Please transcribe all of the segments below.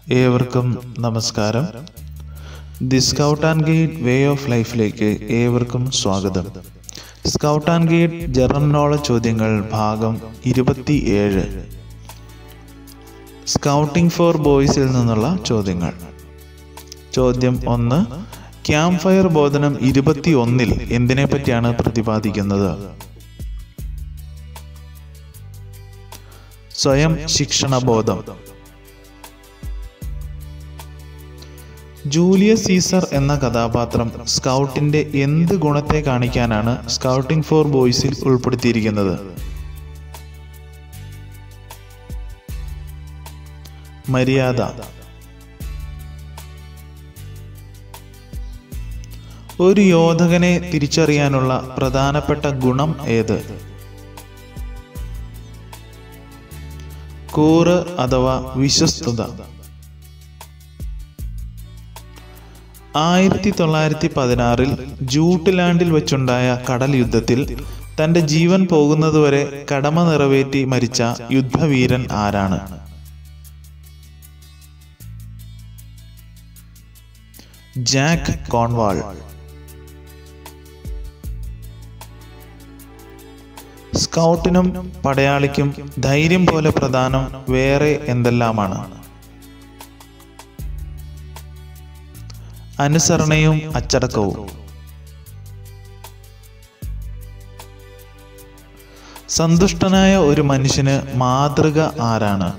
ഏവർക്കും നമസ്കാരം the scout and guide way of ലൈഫിലേക്ക് ഏവർക്കും സ്വാഗതം scout and guide general knowledge ചോദ്യങ്ങൾ ഭാഗം ഇരുപത്തി ഏഴ് സ്കൗട്ടിംഗ് ഫോർ ബോയ്സിൽ നിന്നുള്ള ചോദ്യങ്ങൾ ചോദ്യം ഒന്ന് ക്യാമ്പ് ഫയർ ബോധനം ഇരുപത്തി ഒന്നിൽ എന്തിനെ പറ്റിയാണ് പ്രതിപാദിക്കുന്നത് സ്വയം ശിക്ഷണബോധം ജൂലിയസ് സീസർ എന്ന കഥാപാത്രം സ്കൗട്ടിന്റെ എന്ത് ഗുണത്തെ കാണിക്കാനാണ് സ്കൗട്ടിംഗ് ഫോർ ബോയ്സിൽ ഉൾപ്പെടുത്തിയിരിക്കുന്നത് മര്യാദ ഒരു യോധകനെ തിരിച്ചറിയാനുള്ള പ്രധാനപ്പെട്ട ഗുണം ഏത് കൂറ് അഥവാ വിശ്വസ്തത ആയിരത്തി തൊള്ളായിരത്തി പതിനാറിൽ ജൂട്ട്ലാൻഡിൽ വെച്ചുണ്ടായ കടൽ യുദ്ധത്തിൽ തന്റെ ജീവൻ പോകുന്നതുവരെ കടമ നിറവേറ്റി മരിച്ച യുദ്ധവീരൻ ആരാണ് ജാക്ക് കോൺവാൾ സ്കൗട്ടിനും പടയാളിക്കും ധൈര്യം പോലെ പ്രധാനം വേറെ എന്തെല്ലാമാണ് അനുസരണയും അച്ചടക്കവും സന്തുഷ്ടനായ ഒരു മനുഷ്യന് മാതൃക ആരാണ്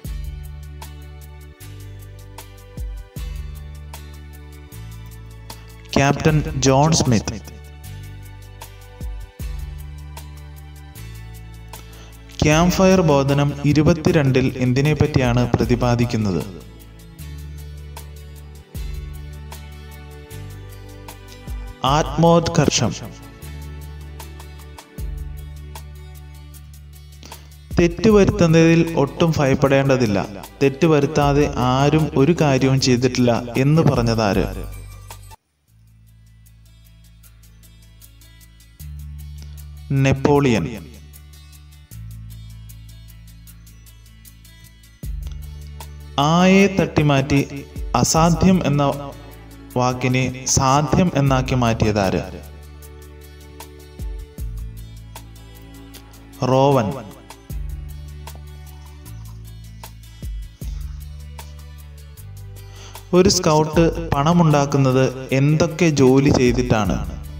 captain John Smith camp fire ബോധനം ഇരുപത്തിരണ്ടിൽ എന്തിനെ പറ്റിയാണ് പ്രതിപാദിക്കുന്നത് ആത്മോത്കർഷം തെറ്റ് വരുത്തുന്നതിൽ ഒട്ടും ഭയപ്പെടേണ്ടതില്ല തെറ്റ് വരുത്താതെ ആരും ഒരു കാര്യവും ചെയ്തിട്ടില്ല എന്ന് പറഞ്ഞതാര് നെപ്പോളിയൻ ആയെ തട്ടിമാറ്റി അസാധ്യം എന്ന വാക്കിനെ സാധ്യം എന്നാക്കി മാറ്റിയതാര് റോവൻ ഒരു സ്കൗട്ട് പണമുണ്ടാക്കുന്നത് എന്തൊക്കെ ജോലി ചെയ്തിട്ടാണ്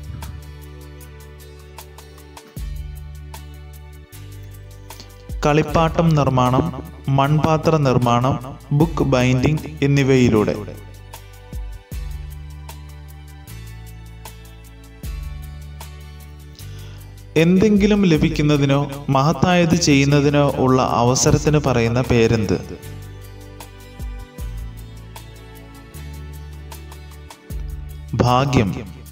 കളിപ്പാട്ടം നിർമ്മാണം മൺപാത്ര നിർമ്മാണം ബുക്ക് ബൈൻഡിംഗ് എന്നിവയിലൂടെ എന്തെങ്കിലും ലഭിക്കുന്നതിനോ മഹത്തായത് ചെയ്യുന്നതിനോ ഉള്ള അവസരത്തിന് പറയുന്ന പേരെന്ത് ഭാഗ്യം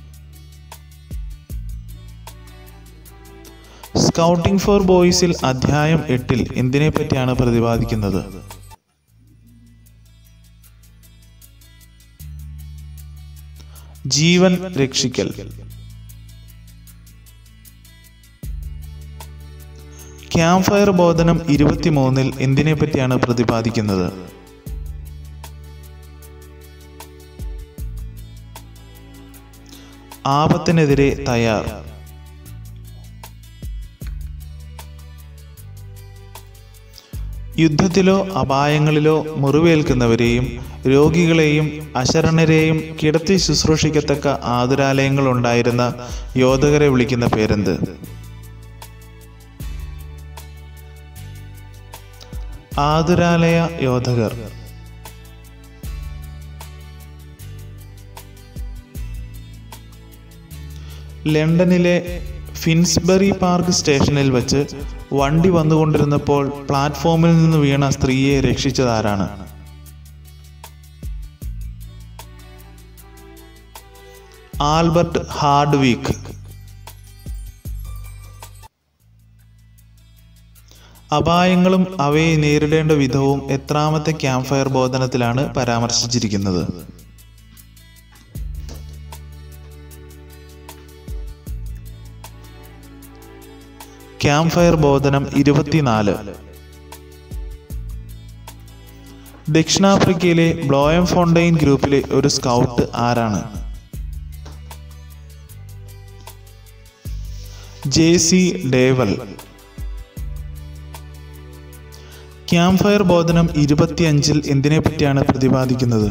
സ്കൗട്ടിംഗ് ഫോർ ബോയ്സിൽ അധ്യായം എട്ടിൽ എന്തിനെ പറ്റിയാണ് പ്രതിപാദിക്കുന്നത് ജീവൻ രക്ഷിക്കൽ ക്യാമ്പ് ഫയർ ബോധനം ഇരുപത്തിമൂന്നിൽ എന്തിനെ പറ്റിയാണ് പ്രതിപാദിക്കുന്നത് ആപത്തിനെതിരെ തയ്യാർ യുദ്ധത്തിലോ അപായങ്ങളിലോ മുറിവേൽക്കുന്നവരെയും രോഗികളെയും അശരണരെയും കിടത്തി ശുശ്രൂഷിക്കത്തക്ക ആതുരാലയങ്ങൾ ഉണ്ടായിരുന്ന യോധകരെ വിളിക്കുന്ന പേരെന്ത് ആതുരാലയ യോധകർ ലണ്ടനിലെ ഫിൻസ്ബറി പാർക്ക് സ്റ്റേഷനിൽ വെച്ച് വണ്ടി വന്നുകൊണ്ടിരുന്നപ്പോൾ പ്ലാറ്റ്ഫോമിൽ നിന്ന് വീണ സ്ത്രീയെ രക്ഷിച്ചതാരാണ് ആൽബർട്ട് ഹാർഡ്വീക്ക് അപായങ്ങളും അവയെ നേരിടേണ്ട വിധവും എത്രാമത്തെ ക്യാമ്പ് ഫയർ ബോധനത്തിലാണ് പരാമർശിച്ചിരിക്കുന്നത് ക്യാമ്പ് ഫയർ ബോധനം ഇരുപത്തിനാല് ദക്ഷിണാഫ്രിക്കയിലെ ബ്ലോയം ഫോണ്ടെയിൻ ഗ്രൂപ്പിലെ ഒരു സ്കൗട്ട് ആരാണ് ജെ സി ഡേവൽ ക്യാമ്പ് ഫയർ ബോധനം ഇരുപത്തിയഞ്ചിൽ എന്തിനെ പറ്റിയാണ് പ്രതിപാദിക്കുന്നത്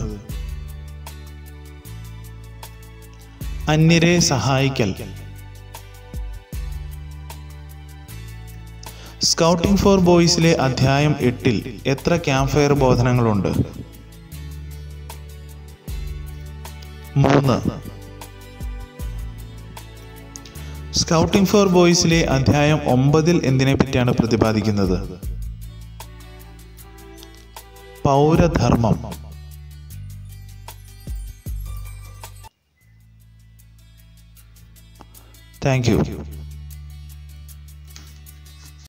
അന്യരെ സഹായിക്കൽ സ്കൗട്ടിംഗ് ഫോർ ബോയ്സിലെ അധ്യായം എട്ടിൽ എത്ര ക്യാമ്പ് ഫയർ ബോധനങ്ങളുണ്ട് മൂന്ന് സ്കൗട്ടിംഗ് ഫോർ ബോയ്സിലെ അധ്യായം ഒമ്പതിൽ എന്തിനെ പറ്റിയാണ് പ്രതിപാദിക്കുന്നത് പൗരധർമ്മം താങ്ക് യു